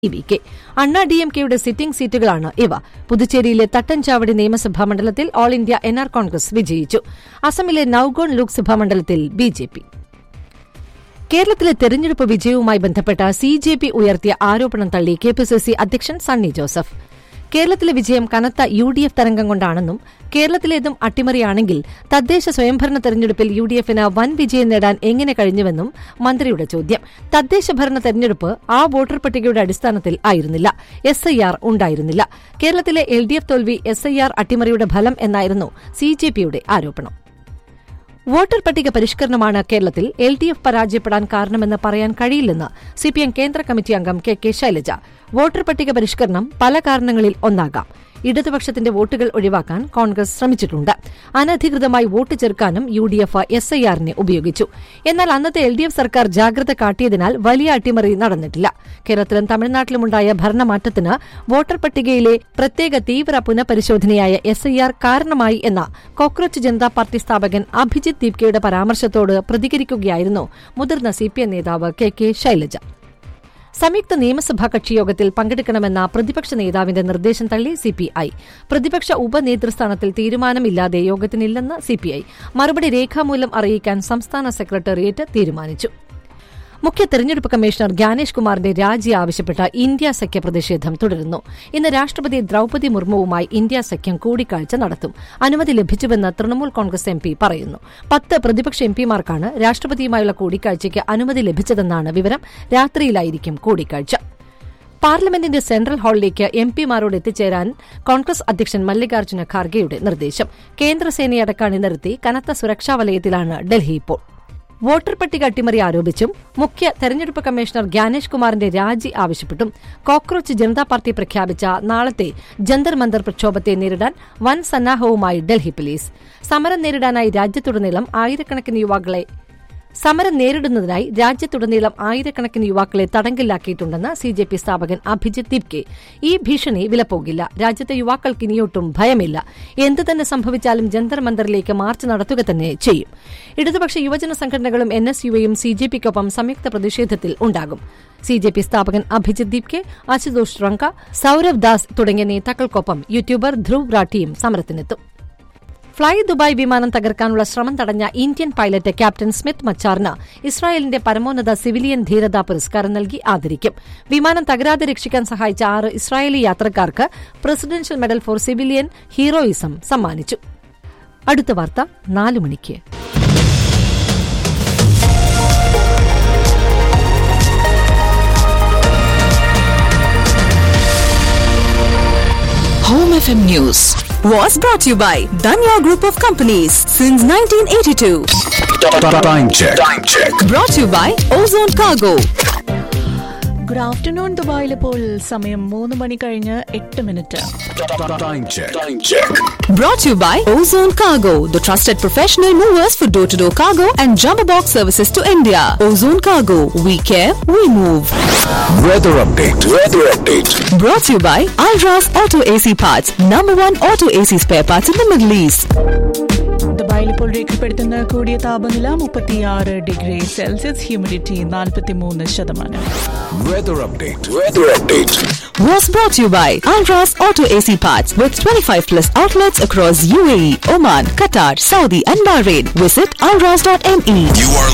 V K Anna D M കെയുടെ sitting സീറ്റുകളാണ് ഇവ പുതുച്ചേരിയിലെ തട്ടൻചാവടി നിയമസഭാ മണ്ഡലത്തിൽ all India N R Congress വിജയിച്ചു അസമിലെ നൌഗോൺ ലോക്സഭാ മണ്ഡലത്തിൽ ബി ജെ പി കേരളത്തിലെ തെരഞ്ഞെടുപ്പ് വിജയവുമായി ബന്ധപ്പെട്ട സി ജെ പി ഉയർത്തിയ ആരോപണം തള്ളി കെ പി സി സി അധ്യക്ഷൻ സണ്ണി ജോസഫ് കേരളത്തിലെ വിജയം കനത്ത യു ഡി എഫ് തരംഗം കൊണ്ടാണെന്നും കേരളത്തിലേതും അട്ടിമറിയാണെങ്കിൽ തദ്ദേശ സ്വയംഭരണ തെരഞ്ഞെടുപ്പിൽ യു ഡി എഫിന് വൻ വിജയം നേടാൻ എങ്ങനെ കഴിഞ്ഞുവെന്നും മന്ത്രിയുടെ ചോദ്യം തദ്ദേശ ഭരണ തെരഞ്ഞെടുപ്പ് ആ വോട്ടർ പട്ടികയുടെ അടിസ്ഥാനത്തിൽ ആയിരുന്നില്ല എസ് ഐ ആർ ഉണ്ടായിരുന്നില്ല കേരളത്തിലെ എൽ ഡി എഫ് തോൽവി എസ് ഐ ആർ അട്ടിമറിയുടെ ഫലം എന്നായിരുന്നു സി ജെ പിയുടെ ആരോപണം വോട്ടർ പട്ടിക പരിഷ്കരണമാണ് കേരളത്തിൽ എൽ ഡി എഫ് പരാജയപ്പെടാൻ കാരണമെന്ന് പറയാൻ കഴിയില്ലെന്ന് സിപിഎം കേന്ദ്ര കമ്മിറ്റി അംഗം കെ കെ ശൈലജ വോട്ടർ പട്ടിക പരിഷ്കരണം പല കാരണങ്ങളിൽ ഒന്നാകാം ഇടതുപക്ഷത്തിന്റെ വോട്ടുകൾ ഒഴിവാക്കാൻ കോൺഗ്രസ് ശ്രമിച്ചിട്ടുണ്ട് അനധികൃതമായി വോട്ട് ചേർക്കാനും U D F S I ആറിനെ ഉപയോഗിച്ചു എന്നാൽ അന്നത്തെ എൽ ഡി എഫ് സർക്കാർ ജാഗ്രത കാട്ടിയതിനാൽ വലിയ അട്ടിമറി നടന്നിട്ടില്ല കേരളത്തിലും തമിഴ്നാട്ടിലുമുണ്ടായ ഭരണമാറ്റത്തിന് വോട്ടർ പട്ടികയിലെ പ്രത്യേക തീവ്ര പുനഃപരിശോധനയായ എസ് ഐ ആർ കാരണമായി എന്ന കോക്രോച്ച് ജനതാ പാർട്ടി സ്ഥാപകൻ അഭിജിത് ദീപ്കയുടെ പരാമർശത്തോട് പ്രതികരിക്കുകയായിരുന്നു മുതിർന്ന സിപിഎം നേതാവ് കെ കെ ശൈലജ സംയുക്ത നിയമസഭാ കക്ഷിയോഗത്തിൽ പങ്കെടുക്കണമെന്ന പ്രതിപക്ഷ നേതാവിന്റെ നിർദ്ദേശം തള്ളി സിപിഐ പ്രതിപക്ഷ ഉപനേതൃസ്ഥാനത്തിൽ തീരുമാനമില്ലാതെ യോഗത്തിനില്ലെന്ന് സിപിഐ മറുപടി രേഖാമൂലം അറിയിക്കാൻ സംസ്ഥാന സെക്രട്ടേറിയറ്റ് തീരുമാനിച്ചു മുഖ്യ തെരഞ്ഞെടുപ്പ് കമ്മീഷണർ ജ്ഞാനേഷ് കുമാറിന്റെ രാജി ആവശ്യപ്പെട്ട ഇന്ത്യ സഖ്യ പ്രതിഷേധം തുടരുന്നു ഇന്ന് രാഷ്ട്രപതി ദ്രൌപതി മുർമുവുമായി ഇന്ത്യ സഖ്യം കൂടിക്കാഴ്ച നടത്തും അനുമതി ലഭിച്ചുവെന്ന് തൃണമൂൽ കോൺഗ്രസ് എം പി പറയുന്നു പത്ത് പ്രതിപക്ഷ എം പിമാർക്കാണ് രാഷ്ട്രപതിയുമായുള്ള കൂടിക്കാഴ്ചയ്ക്ക് അനുമതി ലഭിച്ചതെന്നാണ് വിവരം രാത്രിയിലായിരിക്കും കൂടിക്കാഴ്ച പാർലമെന്റിന്റെ സെൻട്രൽ ഹാളിലേക്ക് എം പിമാരോട് എത്തിച്ചേരാൻ കോൺഗ്രസ് അധ്യക്ഷൻ മല്ലികാർജ്ജുന ഖാർഗെയുടെ നിർദ്ദേശം കേന്ദ്രസേനയടക്കം അണിനിരത്തി കനത്ത സുരക്ഷാ വലയത്തിലാണ് ഡൽഹി ഇപ്പോൾ വോട്ടർ പട്ടിക അട്ടിമറി ആരോപിച്ചും മുഖ്യ തെരഞ്ഞെടുപ്പ് കമ്മീഷണർ ജ്ഞാനേഷ് കുമാറിന്റെ രാജി ആവശ്യപ്പെട്ടും കോക്രോച്ച് ജനതാ പാർട്ടി പ്രഖ്യാപിച്ച നാളത്തെ ജന്തർ മന്ദർ പ്രക്ഷോഭത്തെ നേരിടാൻ വൻ സന്നാഹവുമായി ഡൽഹി പോലീസ് സമരം നേരിടാനായി രാജ്യത്തുടനീളം ആയിരക്കണക്കിന് യുവാക്കളെ സമരം നേരിടുന്നതിനായി രാജ്യത്തുടനീളം ആയിരക്കണക്കിന് യുവാക്കളെ തടങ്കലിലാക്കിയിട്ടുണ്ടെന്ന് സി ജെ പി സ്ഥാപകൻ അഭിജിത് ദീപ്കെ ഈ ഭീഷണി വിലപ്പോകില്ല രാജ്യത്തെ യുവാക്കൾക്ക് ഇനിയൊട്ടും ഭയമില്ല എന്തു തന്നെ സംഭവിച്ചാലും ജന്തർ മന്ദറിലേക്ക് മാർച്ച് നടത്തുക തന്നെ ചെയ്യും ഇടതുപക്ഷ യുവജന സംഘടനകളും എൻ എസ് യുവയും സി ജെ പിക്കൊപ്പം സംയുക്ത പ്രതിഷേധത്തിൽ ഉണ്ടാകും സി ജെ പി സ്ഥാപകൻ അഭിജിത് ദീപ്കെ അശുതോഷ് റങ്ക സൌരവ് ദാസ് തുടങ്ങിയ നേതാക്കൾക്കൊപ്പം യൂട്യൂബർ ധ്രുവ് റാഠിയും സമരത്തിനെത്തും ഫ്ളൈ ദുബായ് വിമാനം തകർക്കാനുള്ള ശ്രമം തടഞ്ഞ ഇന്ത്യൻ പൈലറ്റ് ക്യാപ്റ്റൻ സ്മിത്ത് മച്ചാറിന് ഇസ്രായേലിന്റെ പരമോന്നത സിവിലിയൻ ധീരതാ പുരസ്കാരം നൽകി ആദരിക്കും വിമാനം തകരാതെ രക്ഷിക്കാൻ സഹായിച്ച ആറ് ഇസ്രായേലി യാത്രക്കാർക്ക് presidential medal for civilian heroism സമ്മാനിച്ചു അടുത്ത വാർത്ത നാലു മണിക്ക് Home FM News was brought to you by Danya Group of Companies since 1982. Time check. Time check. Brought to you by Ozone Cargo. Good afternoon ദുബായിൽ ഇപ്പോൾ സമയം മൂന്ന് മണി കഴിഞ്ഞ് എട്ട് minute Time check. Time check. Brought to you by Ozone Cargo, the trusted professional movers for door to door cargo and jumbo box services to India. Ozone Cargo, we care, we move. Weather update. Weather update. Brought to you by Alras Auto AC Parts, number one auto AC spare parts in the Middle East. ദുബായിൽ ഇപ്പോൾ രേഖപ്പെടുത്തുന്ന കൂടിയ താപനില മുപ്പത്തിയാറ് degree Celsius humidity നാൽപ്പത്തിമൂന്ന് ശതമാനം Weather update. Weather update. Was brought to you by Alras Auto AC Parts with 25 plus outlets across UAE, Oman, Qatar, Saudi, and Bahrain. Visit alras.me. You are